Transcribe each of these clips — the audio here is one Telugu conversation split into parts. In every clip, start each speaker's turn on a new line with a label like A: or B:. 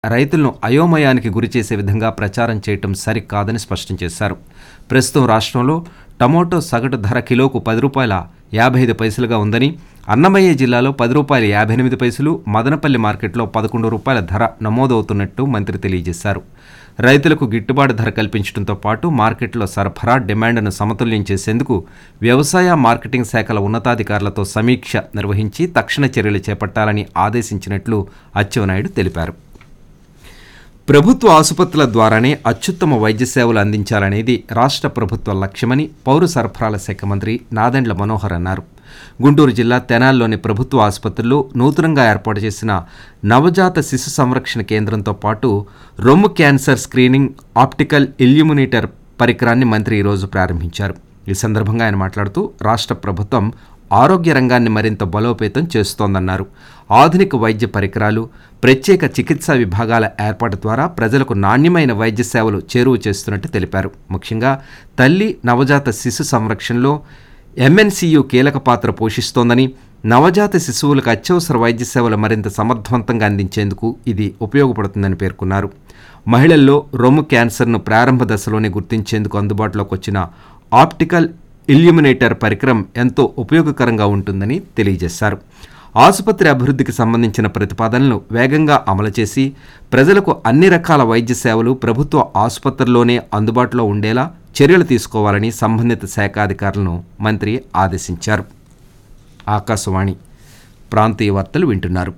A: రైతులను అయోమయానికి గురిచేసే విధంగా ప్రచారం చేయటం సరికాదని స్పష్టం చేశారు ప్రస్తుతం రాష్ట్రంలో టమోటో సగటు ధర కిలోకు పది రూపాయల యాభై ఐదు పైసలుగా ఉందని అన్నమయ్య జిల్లాలో పది రూపాయల యాభై ఎనిమిది పైసలు మదనపల్లి మార్కెట్లో పదకొండు రూపాయల ధర నమోదవుతున్నట్టు మంత్రి తెలియజేశారు రైతులకు గిట్టుబాటు ధర కల్పించడంతో పాటు మార్కెట్లో సరఫరా డిమాండ్ను సమతుల్యం చేసేందుకు వ్యవసాయ మార్కెటింగ్ శాఖల ఉన్నతాధికారులతో సమీక్ష నిర్వహించి తక్షణ చర్యలు చేపట్టాలని ఆదేశించినట్లు అచ్చెన్నాయుడు తెలిపారు ప్రభుత్వ ఆసుపత్రుల ద్వారానే అత్యుత్తమ వైద్య సేవలు అందించాలనేది రాష్ట్ర ప్రభుత్వ లక్ష్యమని పౌర సరఫరాల శాఖ మంత్రి నాదెండ్ల మనోహర్ అన్నారు గుంటూరు జిల్లా తెనాల్లోని ప్రభుత్వ ఆసుపత్రుల్లో నూతనంగా ఏర్పాటు చేసిన నవజాత శిశు సంరక్షణ కేంద్రంతో పాటు రొమ్ము క్యాన్సర్ స్క్రీనింగ్ ఆప్టికల్ ఇల్యూమినేటర్ పరికరాన్ని మంత్రి ఈరోజు ప్రారంభించారు ఈ సందర్భంగా ఆయన మాట్లాడుతూ రాష్ట్ర ప్రభుత్వం ఆరోగ్య రంగాన్ని మరింత బలోపేతం చేస్తోందన్నారు ఆధునిక వైద్య పరికరాలు ప్రత్యేక చికిత్సా విభాగాల ఏర్పాటు ద్వారా ప్రజలకు నాణ్యమైన వైద్య సేవలు చేరువ చేస్తున్నట్టు తెలిపారు ముఖ్యంగా తల్లి నవజాత శిశు సంరక్షణలో ఎంఎన్సీయు కీలక పాత్ర పోషిస్తోందని నవజాత శిశువులకు అత్యవసర వైద్య సేవలు మరింత సమర్థవంతంగా అందించేందుకు ఇది ఉపయోగపడుతుందని పేర్కొన్నారు మహిళల్లో రొమ్ము క్యాన్సర్ను ప్రారంభ దశలోనే గుర్తించేందుకు అందుబాటులోకి వచ్చిన ఆప్టికల్ ఇల్యూమినేటర్ పరికరం ఎంతో ఉపయోగకరంగా ఉంటుందని తెలియజేశారు ఆసుపత్రి అభివృద్ధికి సంబంధించిన ప్రతిపాదనలు వేగంగా అమలు చేసి ప్రజలకు అన్ని రకాల వైద్య సేవలు ప్రభుత్వ ఆసుపత్రుల్లోనే అందుబాటులో ఉండేలా చర్యలు తీసుకోవాలని సంబంధిత శాఖాధికారులను మంత్రి ఆదేశించారు ఆకాశవాణి ప్రాంతీయ వార్తలు వింటున్నారు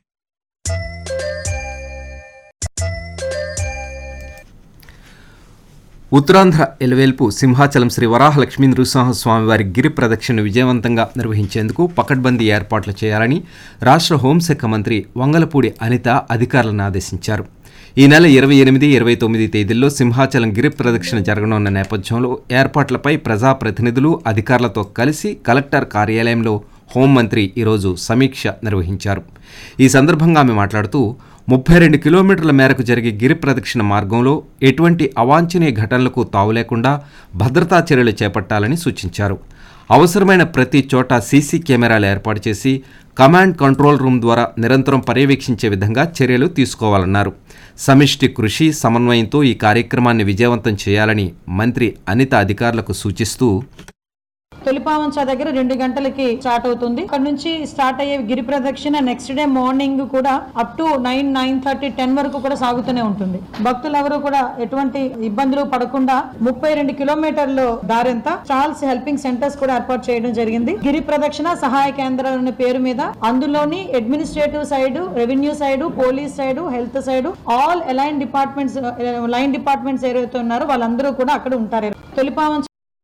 A: ఉత్తరాంధ్ర ఎలవేల్పు సింహాచలం శ్రీ వరాహలక్ష్మీ నృసింహస్వామివారి గిరి ప్రదక్షిణ విజయవంతంగా నిర్వహించేందుకు పకడ్బందీ ఏర్పాట్లు చేయాలని రాష్ట్ర హోంశాఖ మంత్రి వంగలపూడి అనిత అధికారులను ఆదేశించారు ఈ నెల ఇరవై ఎనిమిది ఇరవై తొమ్మిది తేదీల్లో సింహాచలం గిరి ప్రదక్షిణ జరగనున్న నేపథ్యంలో ఏర్పాట్లపై ప్రజాప్రతినిధులు అధికారులతో కలిసి కలెక్టర్ కార్యాలయంలో హోంమంత్రి ఈరోజు సమీక్ష నిర్వహించారు ఈ సందర్భంగా ఆమె మాట్లాడుతూ ముప్పై రెండు కిలోమీటర్ల మేరకు జరిగే గిరి ప్రదక్షిణ మార్గంలో ఎటువంటి అవాంఛనీయ ఘటనలకు తావు లేకుండా భద్రతా చర్యలు చేపట్టాలని సూచించారు అవసరమైన ప్రతి చోట సీసీ కెమెరాలు ఏర్పాటు చేసి కమాండ్ కంట్రోల్ రూమ్ ద్వారా నిరంతరం పర్యవేక్షించే విధంగా చర్యలు తీసుకోవాలన్నారు సమిష్టి కృషి సమన్వయంతో ఈ కార్యక్రమాన్ని విజయవంతం చేయాలని మంత్రి అనిత అధికారులకు సూచిస్తూ
B: తొలిపావంచ దగ్గర రెండు గంటలకి స్టార్ట్ అవుతుంది అక్కడ నుంచి స్టార్ట్ అయ్యే గిరి ప్రదక్షిణ నెక్స్ట్ డే మార్నింగ్ కూడా up to nine nine thirty ten వరకు కూడా సాగుతూనే ఉంటుంది భక్తులు ఎవరు కూడా ఎటువంటి ఇబ్బందులు పడకుండా ముప్పై రెండు కిలోమీటర్లు దారింతా చార్ల్స్ హెల్పింగ్ సెంటర్స్ కూడా ఏర్పాటు చేయడం జరిగింది గిరి ప్రదక్షిణ సహాయ కేంద్రాలు అనే పేరు మీద అందులోని administrative side revenue side police side health side all align departments line departments ఏవైతే ఉన్నారో వాళ్ళందరూ కూడా అక్కడ ఉంటారు తొలిపావంచ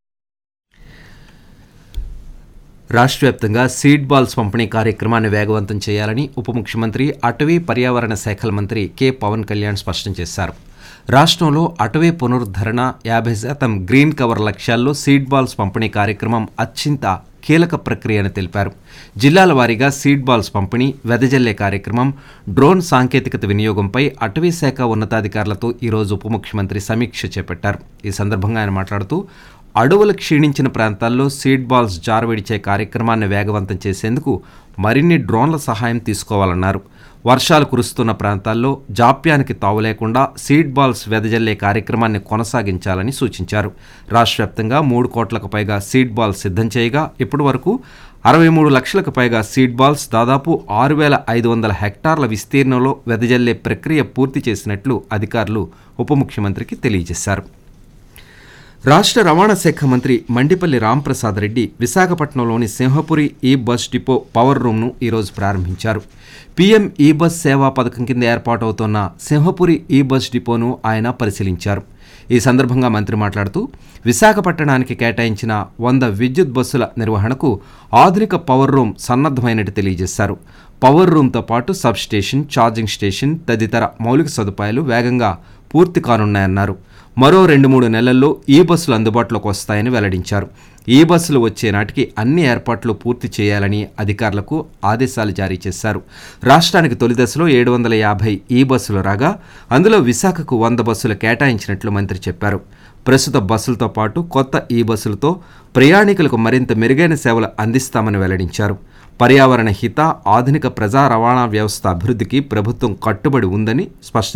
A: రాష్ట్ర వ్యాప్తంగా సీడ్ బాల్స్ పంపిణీ కార్యక్రమాన్ని వేగవంతం చేయాలని ఉప ముఖ్యమంత్రి అటవీ పర్యావరణ శాఖల మంత్రి కె పవన్ కళ్యాణ్ స్పష్టం చేశారు రాష్ట్రంలో అటవీ పునరుద్ధరణ యాభై శాతం గ్రీన్ కవర్ లక్ష్యాల్లో సీడ్ బాల్స్ పంపిణీ కార్యక్రమం అత్యంత కీలక ప్రక్రియ అని తెలిపారు జిల్లాల వారీగా సీడ్ బాల్స్ పంపిణీ వెదజల్లే కార్యక్రమం డ్రోన్ సాంకేతికత వినియోగంపై అటవీ శాఖ ఉన్నతాధికారులతో ఈరోజు ఉప ముఖ్యమంత్రి సమీక్ష చేపట్టారు ఈ సందర్భంగా ఆయన మాట్లాడుతూ అడవులు క్షీణించిన ప్రాంతాల్లో సీడ్ బాల్స్ జారవిడిచే కార్యక్రమాన్ని వేగవంతం చేసేందుకు మరిన్ని డ్రోన్ల సహాయం తీసుకోవాలన్నారు వర్షాలు కురుస్తున్న ప్రాంతాల్లో జాప్యానికి తావు లేకుండా సీడ్ బాల్స్ వెదజల్లే కార్యక్రమాన్ని కొనసాగించాలని సూచించారు రాష్ట్ర వ్యాప్తంగా మూడు కోట్లకు పైగా సీడ్ బాల్స్ సిద్ధం చేయగా ఇప్పటి వరకు అరవై మూడు లక్షలకు పైగా సీడ్ బాల్స్ దాదాపు ఆరు వేల ఐదు వందల హెక్టార్ల విస్తీర్ణంలో వెదజల్లే ప్రక్రియ పూర్తి చేసినట్లు అధికారులు ఉప ముఖ్యమంత్రికి తెలియజేశారు రాష్ట్ర రవాణా శాఖ మంత్రి మండిపల్లి రాంప్రసాద్ రెడ్డి విశాఖపట్నంలోని సింహపురి ఈ బస్ డిపో పవర్ రూమ్ను ఈరోజు ప్రారంభించారు పీఎం ఈ బస్ సేవా పథకం కింద ఏర్పాటవుతోన్న సింహపురి ఈ బస్ డిపోను ఆయన పరిశీలించారు ఈ సందర్భంగా మంత్రి మాట్లాడుతూ విశాఖపట్టణానికి కేటాయించిన వంద విద్యుత్ బస్సుల నిర్వహణకు ఆధునిక పవర్ రూమ్ సన్నద్ధమైనట్టు తెలియజేశారు పవర్ రూమ్తో పాటు సబ్ స్టేషన్ ఛార్జింగ్ స్టేషన్ తదితర మౌలిక సదుపాయాలు వేగంగా పూర్తి కానున్నాయన్నారు మరో రెండు మూడు నెలల్లో ఈ బస్సులు అందుబాటులోకి వస్తాయని వెల్లడించారు ఈ బస్సులు వచ్చే నాటికి అన్ని ఏర్పాట్లు పూర్తి చేయాలని అధికారులకు ఆదేశాలు జారీ చేశారు రాష్ట్రానికి తొలి దశలో ఏడు వందల యాభై ఈ బస్సులు రాగా అందులో విశాఖకు వంద బస్సులు కేటాయించినట్లు మంత్రి చెప్పారు ప్రస్తుత బస్సులతో పాటు కొత్త ఈ బస్సులతో ప్రయాణికులకు మరింత మెరుగైన సేవలు అందిస్తామని వెల్లడించారు పర్యావరణ హిత ఆధునిక ప్రజా రవాణా వ్యవస్థ అభివృద్ధికి ప్రభుత్వం కట్టుబడి ఉందని స్పష్టం